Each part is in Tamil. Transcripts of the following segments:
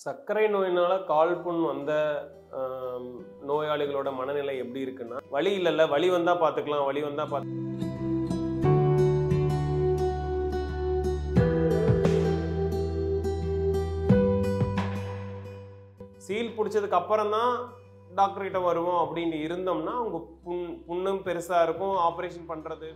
சர்க்கரை நோயினால கால் புண் வந்த ஆம், நோயாளிகளோட மனநிலை எப்படி இருக்குன்னா வலி இல்லைல்ல வலி வந்தா பார்த்துக்கலாம் வலி வந்தா பார்த்து சீல் பிடிச்சதுக்கு அப்புறம் தான் டாக்டர் கிட்ட வருவோம் அப்படின்னு இருந்தோம்னா அவங்க புண் புண்ணும் பெருசா இருக்கும் ஆப்ரேஷன் பண்றது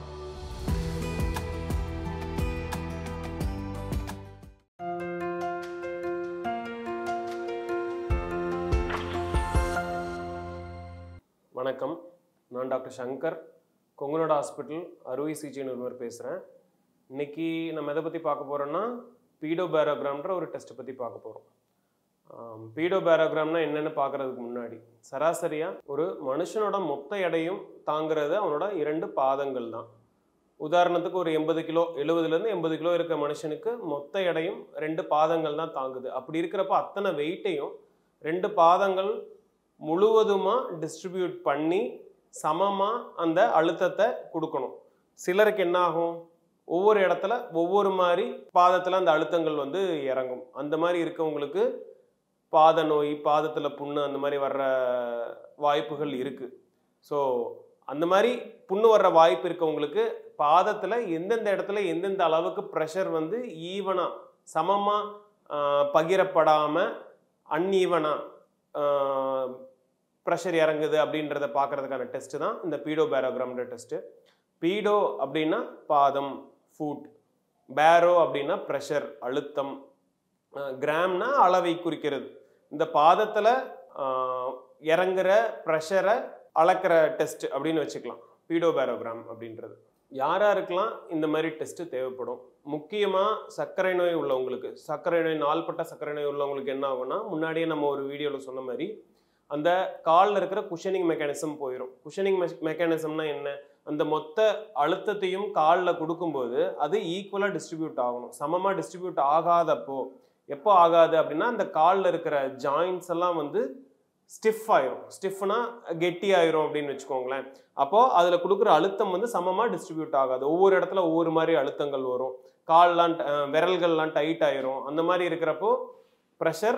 வணக்கம் நான் டாக்டர் சங்கர் கொங்கனோட ஹாஸ்பிட்டல் அறுவை சிகிச்சை நிறுவனர் பேசுகிறேன் இன்னைக்கு நம்ம எதை பற்றி பார்க்க போகிறோம்னா பீடோபேரோகிராம்ன்ற ஒரு டெஸ்ட்டை பற்றி பார்க்க போகிறோம் பீடோபேரோகிராம்னா என்னென்னு பார்க்குறதுக்கு முன்னாடி சராசரியாக ஒரு மனுஷனோட மொத்த எடையும் தாங்கிறது அவனோட இரண்டு பாதங்கள் தான் உதாரணத்துக்கு ஒரு எண்பது கிலோ எழுபதுலேருந்து எண்பது கிலோ இருக்க மனுஷனுக்கு மொத்த எடையும் ரெண்டு பாதங்கள் தான் தாங்குது அப்படி இருக்கிறப்ப அத்தனை வெயிட்டையும் ரெண்டு பாதங்கள் முழுவதுமாக டிஸ்ட்ரிபியூட் பண்ணி சமமாக அந்த அழுத்தத்தை கொடுக்கணும் சிலருக்கு என்ன ஆகும் ஒவ்வொரு இடத்துல ஒவ்வொரு மாதிரி பாதத்தில் அந்த அழுத்தங்கள் வந்து இறங்கும் அந்த மாதிரி இருக்கவங்களுக்கு பாத நோய் பாதத்தில் புண்ணு அந்த மாதிரி வர்ற வாய்ப்புகள் இருக்குது ஸோ அந்த மாதிரி புண்ணு வர்ற வாய்ப்பு இருக்கவங்களுக்கு பாதத்தில் எந்தெந்த இடத்துல எந்தெந்த அளவுக்கு ப்ரெஷர் வந்து ஈவனாக சமமாக பகிரப்படாமல் அன்ஈவனாக ப்ரெஷர் இறங்குது அப்படின்றத பார்க்கறதுக்கான டெஸ்ட் தான் இந்த பீடோ பேரோகிராம்ன்ற டெஸ்ட்டு பீடோ அப்படின்னா பாதம் ஃபுட் பேரோ அப்படின்னா ப்ரெஷர் அழுத்தம் கிராம்னா அளவை குறிக்கிறது இந்த பாதத்தில் இறங்குற ப்ரெஷரை அளக்கிற டெஸ்ட் அப்படின்னு வச்சுக்கலாம் பீடோ பேரோகிராம் அப்படின்றது யார் யாருக்கெல்லாம் இந்த மாதிரி டெஸ்ட்டு தேவைப்படும் முக்கியமாக சர்க்கரை நோய் உள்ளவங்களுக்கு சர்க்கரை நோய் நாள்பட்ட சர்க்கரை நோய் உள்ளவங்களுக்கு என்ன ஆகும்னா முன்னாடியே நம்ம ஒரு வீடியோவில் சொன்ன மாதிரி அந்த காலில் இருக்கிற குஷனிங் மெக்கானிசம் போயிடும் குஷனிங் மெக்கானிசம்னா என்ன அந்த மொத்த அழுத்தத்தையும் காலில் கொடுக்கும்போது அது ஈக்குவலாக டிஸ்ட்ரிபியூட் ஆகணும் சமமாக டிஸ்ட்ரிபியூட் ஆகாதப்போ எப்போ ஆகாது அப்படின்னா அந்த காலில் இருக்கிற ஜாயின்ஸ் எல்லாம் வந்து ஸ்டிஃப் ஆயிரும் ஸ்டிஃப்னா கெட்டி ஆயிரும் அப்படின்னு வச்சுக்கோங்களேன் அப்போது அதில் கொடுக்குற அழுத்தம் வந்து சமமாக டிஸ்ட்ரிபியூட் ஆகாது ஒவ்வொரு இடத்துல ஒவ்வொரு மாதிரி அழுத்தங்கள் வரும் கால்லாம் ட- அஹ் விரல்கள்லாம் டைட் ஆயிரும் அந்த மாதிரி இருக்கிறப்போ ப்ரெஷர்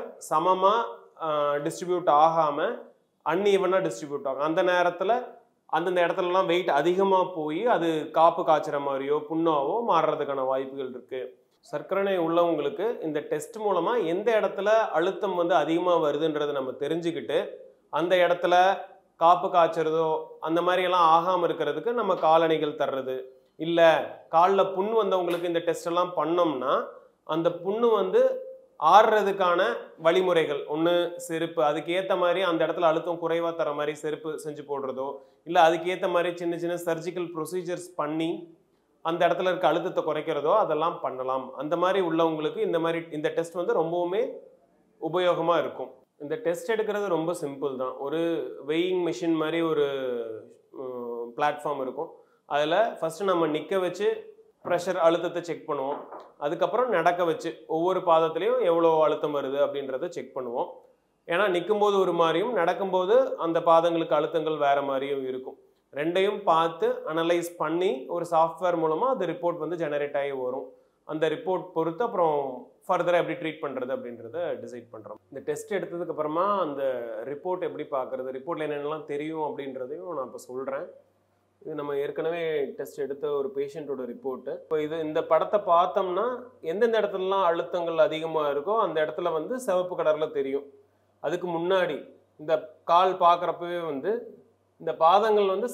சமமாக டிஸ்ட்ரிபியூட் ஆகாமல் அன்ஈவனாக டிஸ்ட்ரிபியூட் ஆகும் அந்த நேரத்தில் அந்தந்த இடத்துலலாம் வெயிட் அதிகமாக போய் அது காப்பு காய்ச்சுற மாதிரியோ புண்ணாவோ மாறுறதுக்கான வாய்ப்புகள் இருக்குது சர்க்கரை நோய் உள்ளவங்களுக்கு இந்த டெஸ்ட் மூலமாக எந்த இடத்துல அழுத்தம் வந்து அதிகமாக வருதுன்றதை நம்ம தெரிஞ்சுக்கிட்டு அந்த இடத்துல காப்பு காய்ச்சறதோ அந்த மாதிரியெல்லாம் ஆகாமல் இருக்கிறதுக்கு நம்ம காலணிகள் தர்றது இல்லை காலில் புண் வந்தவங்களுக்கு இந்த டெஸ்ட் எல்லாம் பண்ணோம்னா அந்த புண்ணு வந்து ஆறுறதுக்கான வழிமுறைகள் ஒன்று செருப்பு அதுக்கு ஏற்ற மாதிரி அந்த இடத்துல அழுத்தம் குறைவாக தர மாதிரி செருப்பு செஞ்சு போடுறதோ இல்லை அதுக்கு ஏற்ற மாதிரி சின்ன சின்ன சர்ஜிக்கல் ப்ரொசீஜர்ஸ் பண்ணி அந்த இடத்துல இருக்க அழுத்தத்தை குறைக்கிறதோ அதெல்லாம் பண்ணலாம் அந்த மாதிரி உள்ளவங்களுக்கு இந்த மாதிரி இந்த டெஸ்ட் வந்து ரொம்பவுமே உபயோகமாக இருக்கும் இந்த டெஸ்ட் எடுக்கிறது ரொம்ப சிம்பிள் தான் ஒரு வெயிங் மிஷின் மாதிரி ஒரு பிளாட்ஃபார்ம் இருக்கும் அதில் ஃபஸ்ட்டு நம்ம நிற்க வச்சு ப்ரெஷர் அழுத்தத்தை செக் பண்ணுவோம் அதுக்கப்புறம் நடக்க வச்சு ஒவ்வொரு பாதத்துலேயும் எவ்வளோ அழுத்தம் வருது அப்படின்றத செக் பண்ணுவோம் ஏன்னா நிற்கும்போது ஒரு மாதிரியும் நடக்கும்போது அந்த பாதங்களுக்கு அழுத்தங்கள் வேற மாதிரியும் இருக்கும் ரெண்டையும் பார்த்து அனலைஸ் பண்ணி ஒரு சாஃப்ட்வேர் மூலமாக அந்த ரிப்போர்ட் வந்து ஜெனரேட் ஆகி வரும் அந்த ரிப்போர்ட் பொறுத்து அப்புறம் ஃபர்தராக எப்படி ட்ரீட் பண்ணுறது அப்படின்றத டிசைட் பண்ணுறோம் இந்த டெஸ்ட் எடுத்ததுக்கு அப்புறமா அந்த ரிப்போர்ட் எப்படி பார்க்குறது ரிப்போர்ட்டில் என்னென்னலாம் தெரியும் அப்படின்றதையும் நான் இப்போ சொல்கிறேன் இது நம்ம ஏற்கனவே டெஸ்ட் எடுத்த ஒரு பேஷண்ட்டோட ரிப்போர்ட்டு இப்போ இது இந்த படத்தை பார்த்தோம்னா எந்தெந்த இடத்துலலாம் அழுத்தங்கள் அதிகமாக இருக்கோ அந்த இடத்துல வந்து சிவப்பு கலரில் தெரியும் அதுக்கு முன்னாடி இந்த கால் பார்க்குறப்பவே வந்து இந்த பாதங்கள் வந்து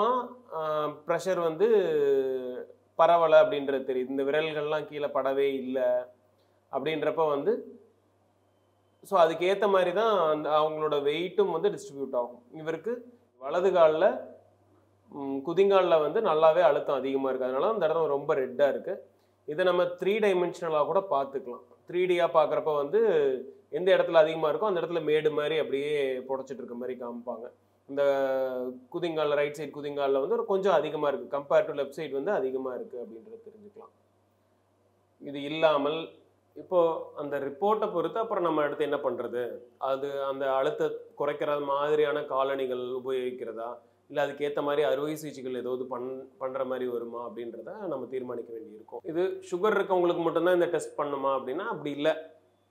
சமமாக ப்ரெஷர் வந்து பரவலை அப்படின்றது தெரியுது இந்த விரல்கள்லாம் கீழே படவே இல்லை அப்படின்றப்ப வந்து ஸோ அதுக்கு ஏற்ற மாதிரி தான் அந்த அவங்களோட வெயிட்டும் வந்து டிஸ்ட்ரிபியூட் ஆகும் இவருக்கு வலது காலில் குதிங்காலில் வந்து நல்லாவே அழுத்தம் அதிகமாக இருக்குது அதனால அந்த இடம் ரொம்ப ரெட்டாக இருக்குது இதை நம்ம த்ரீ டைமென்ஷனலாக கூட பார்த்துக்கலாம் த்ரீ டியாக பார்க்குறப்ப வந்து எந்த இடத்துல அதிகமாக இருக்கோ அந்த இடத்துல மேடு மாதிரி அப்படியே புடச்சிட்டு இருக்க மாதிரி காமிப்பாங்க இந்த குதிங்கால் ரைட் சைடு குதிங்காலில் வந்து ஒரு கொஞ்சம் அதிகமாக இருக்குது கம்பேர் டு லெஃப்ட் சைடு வந்து அதிகமாக இருக்குது அப்படின்றத தெரிஞ்சுக்கலாம் இது இல்லாமல் இப்போ அந்த ரிப்போர்ட்டை பொறுத்து அப்புறம் நம்ம அடுத்து என்ன பண்ணுறது அது அந்த அழுத்த குறைக்கிற மாதிரியான காலணிகள் உபயோகிக்கிறதா இல்லை அதுக்கு ஏற்ற மாதிரி அறுவை சிகிச்சைகள் ஏதாவது பண் பண்ணுற மாதிரி வருமா அப்படின்றத நம்ம தீர்மானிக்க வேண்டியிருக்கும் இது சுகர் இருக்கவங்களுக்கு மட்டும்தான் இந்த டெஸ்ட் பண்ணுமா அப்படின்னா அப்படி இல்லை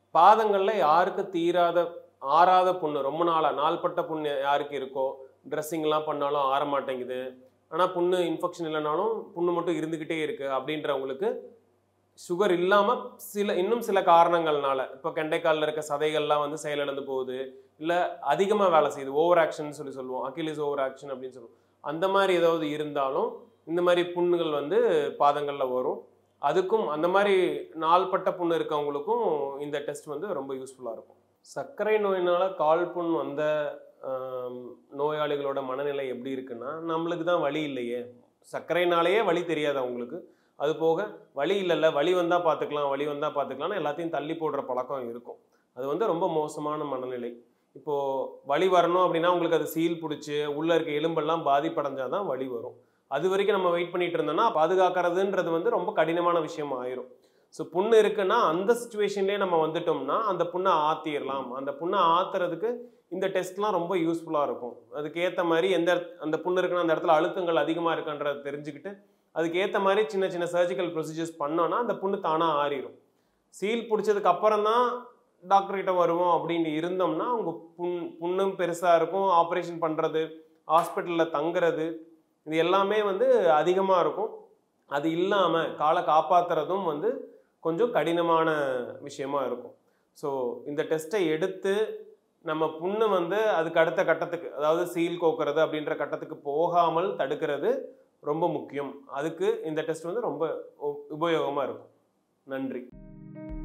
பாதங்களில் யாருக்கு தீராத ஆறாத புண்ணு ரொம்ப நாளாக நாள்பட்ட புண்ணு யாருக்கு இருக்கோ ட்ரெஸ்ஸிங்லாம் பண்ணாலும் ஆற மாட்டேங்குது ஆனால் புண்ணு இன்ஃபெக்ஷன் இல்லைனாலும் புண்ணு மட்டும் இருந்துக்கிட்டே இருக்குது அப்படின்றவங்களுக்கு சுகர் இல்லாமல் சில இன்னும் சில காரணங்கள்னால இப்போ கெண்டைக்காலில் இருக்க சதைகள்லாம் வந்து செயலிழந்து போகுது இல்லை அதிகமாக வேலை செய்யுது ஓவர் ஆக்ஷன் சொல்லி சொல்லுவோம் அக்கிலிஸ் ஓவர் ஆக்ஷன் அப்படின்னு சொல்லுவோம் அந்த மாதிரி ஏதாவது இருந்தாலும் இந்த மாதிரி புண்ணுகள் வந்து பாதங்களில் வரும் அதுக்கும் அந்த மாதிரி நாள்பட்ட புண்ணு இருக்கவங்களுக்கும் இந்த டெஸ்ட் வந்து ரொம்ப யூஸ்ஃபுல்லாக இருக்கும் சர்க்கரை நோயினால் கால் புண் வந்த ஆம், நோயாளிகளோட மனநிலை எப்படி இருக்குன்னா நம்மளுக்கு தான் வலி இல்லையே சர்க்கரைனாலேயே வலி தெரியாது அவங்களுக்கு அது போக வலி இல்லைல்ல வலி வந்தால் பார்த்துக்கலாம் வலி வந்தால் பார்த்துக்கலாம்னு எல்லாத்தையும் தள்ளி போடுற பழக்கம் இருக்கும் அது வந்து ரொம்ப மோசமான மனநிலை இப்போது வலி வரணும் அப்படின்னா உங்களுக்கு அது சீல் பிடிச்சி உள்ளே இருக்க எலும்பெல்லாம் பாதிப்படைஞ்சாதான் தான் வலி வரும் அது வரைக்கும் நம்ம வெயிட் பண்ணிட்டு இருந்தோம்னா பாதுகாக்கிறதுன்றது வந்து ரொம்ப கடினமான விஷயம் ஆயிரும் ஸோ புண்ணு இருக்குன்னா அந்த சுச்சுவேஷன்லேயே நம்ம வந்துட்டோம்னா அந்த புண்ணை ஆற்றிடலாம் அந்த புண்ணை ஆத்துறதுக்கு இந்த டெஸ்ட்லாம் ரொம்ப யூஸ்ஃபுல்லாக இருக்கும் அதுக்கு ஏற்ற மாதிரி எந்த இடத்- அந்த புண்ணு இருக்குன்னா அந்த இடத்துல அழுத்தங்கள் அதிகமாக இருக்குன்றத தெரிஞ்சுக்கிட்டு அதுக்கு ஏற்ற மாதிரி சின்ன சின்ன சர்ஜிக்கல் ப்ரொசீஜர்ஸ் பண்ணோன்னா அந்த புண்ணு தானாக ஆறிடும் சீல் பிடிச்சதுக்கு அப்புறம் தான் டாக்டர் கிட்ட வருவோம் அப்படின்னு இருந்தோம்னா அவங்க புண் புண்ணும் பெருசாக இருக்கும் ஆப்ரேஷன் பண்ணுறது ஹாஸ்பிட்டலில் தங்குறது இது எல்லாமே வந்து அதிகமாக இருக்கும் அது இல்லாமல் காலை காப்பாற்றுறதும் வந்து கொஞ்சம் கடினமான விஷயமா இருக்கும் ஸோ இந்த டெஸ்ட்டை எடுத்து நம்ம புண்ணு வந்து அதுக்கு அடுத்த கட்டத்துக்கு அதாவது சீல் கோக்குறது அப்படின்ற கட்டத்துக்கு போகாமல் தடுக்கிறது ரொம்ப முக்கியம் அதுக்கு இந்த டெஸ்ட் வந்து ரொம்ப உபயோகமாக இருக்கும் நன்றி